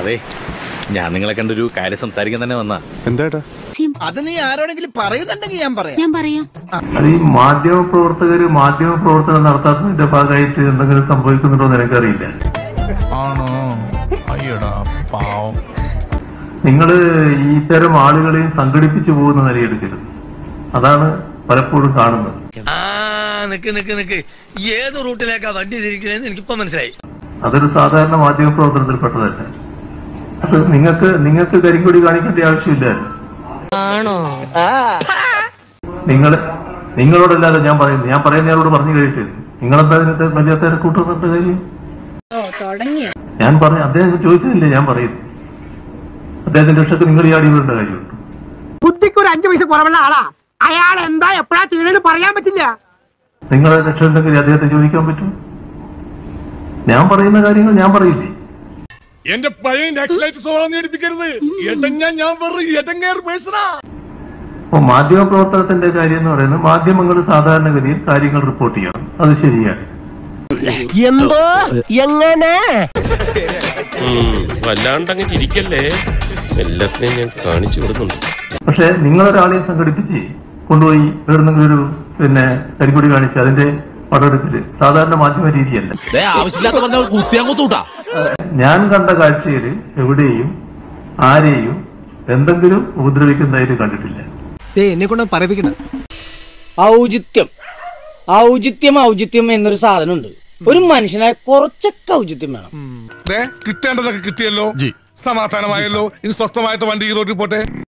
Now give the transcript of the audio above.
അതെ ഞാൻ നിങ്ങളെ കണ്ടൊരു കാര്യം സംസാരിക്കാൻ തന്നെ വന്നാ എന്താ അത് നീ ആരോടെങ്കിലും പറയുന്നുണ്ടെങ്കിൽ ഞാൻ പറയാം ഞാൻ പറയാം അത് ഈ മാധ്യമ പ്രവർത്തകര് മാധ്യമ പ്രവർത്തനം നടത്താത്തതിന്റെ ഭാഗമായിട്ട് എന്തെങ്കിലും സംഭവിക്കുന്നുണ്ടോ എന്ന് എനിക്കറിയില്ല ആണോ അയ്യടാ പാവം നിങ്ങൾ ഇത്തരം ആളുകളെയും സംഘടിപ്പിച്ചു പോകുന്ന നിലയെടുക്കരുത് അതാണ് പലപ്പോഴും കാണുന്നത് ആ നിക്ക് നിക്ക് നിക്ക് ഏത് റൂട്ടിലേക്കാ വണ്ടി തിരിക്കണേന്ന് എനിക്കിപ്പോ മനസ്സിലായി അതൊരു സാധാരണ മാധ്യമ പ്രവർത്തനത്തിൽപ്പെട്ടതല്ല അത് നിങ്ങൾക്ക് നിങ്ങൾക്ക് കരിങ്കൊടി കാണിക്കേണ്ട ആവശ്യമില്ല നിങ്ങൾ നിങ്ങളോടല്ലാതെ ഞാൻ പറയുന്നു ഞാൻ പറയുന്നയാളോട് പറഞ്ഞു കഴിയിട്ട് നിങ്ങളെന്താ ഇതിനകത്ത് വലിയ കൂട്ടുന്നിട്ട് കാര്യം ഞാൻ പറഞ്ഞു അദ്ദേഹം ചോദിച്ചതില്ലേ ഞാൻ പറയുന്നു അദ്ദേഹത്തിന്റെ രക്ഷക്ക് നിങ്ങൾ ഈ അടി വീണ്ട കാര്യമുണ്ട് ബുദ്ധിക്ക് ഒരു അഞ്ചു പൈസ കുറവുള്ള ആളാ അയാൾ എന്താ എപ്പോഴാ ചെയ്യണെന്ന് പറയാൻ പറ്റില്ല നിങ്ങളെ രക്ഷ ഉണ്ടെങ്കിൽ അദ്ദേഹത്തെ ചോദിക്കാൻ പറ്റും ഞാൻ പറയുന്ന കാര്യങ്ങൾ ഞാൻ പറയില്ലേ എന്റെ പഴയ നെക്സ്റ്റ് സോളം എടുപ്പിക്കരുത് എട്ടഞ്ഞ ഞാൻ വെറും എട്ടങ്ങേർ പേഴ്സണാ അപ്പൊ മാധ്യമ പ്രവർത്തനത്തിന്റെ കാര്യം എന്ന് പറയുന്നത് മാധ്യമങ്ങൾ സാധാരണഗതിയിൽ കാര്യങ്ങൾ റിപ്പോർട്ട് ചെയ്യണം അത് ശരിയാണ് എന്തോ എങ്ങനെ വല്ലാണ്ടങ്ങ് ചിരിക്കല്ലേ എല്ലാത്തിനെയും ഞാൻ കാണിച്ചു കൊടുക്കുന്നുണ്ട് പക്ഷെ നിങ്ങളൊരാളെയും സംഘടിപ്പിച്ച് കൊണ്ടുപോയി എവിടുന്നെങ്കിലും ഒരു പിന്നെ കരിക്കൊടി കാണിച്ച് അതിന്റെ പടമെടുക്കല് സാധാരണ മാധ്യമ രീതിയല്ല ആവശ്യമില്ലാത്ത പറഞ്ഞ കുത്തിയാങ്കൂത്തൂട്ടാ ഞാൻ കണ്ട കാഴ്ചയിൽ എവിടെയും ആരെയും എന്തെങ്കിലും ഉപദ്രവിക്കുന്നതായിട്ട് കണ്ടിട്ടില്ല എന്നെ കൊണ്ട് പറയിപ്പിക്കണം ഔചിത്യം ഔചിത്യം ഔചിത്യം എന്നൊരു സാധനമുണ്ട് ഒരു മനുഷ്യനായ കുറച്ചൊക്കെ ഔചിത്യം വേണം കിട്ടേണ്ടതൊക്കെ കിട്ടിയല്ലോ സമാധാനമായല്ലോ ഇനി സ്വസ്ഥമായിട്ട് വണ്ടി ഈ റോഡിൽ പോട്ടെ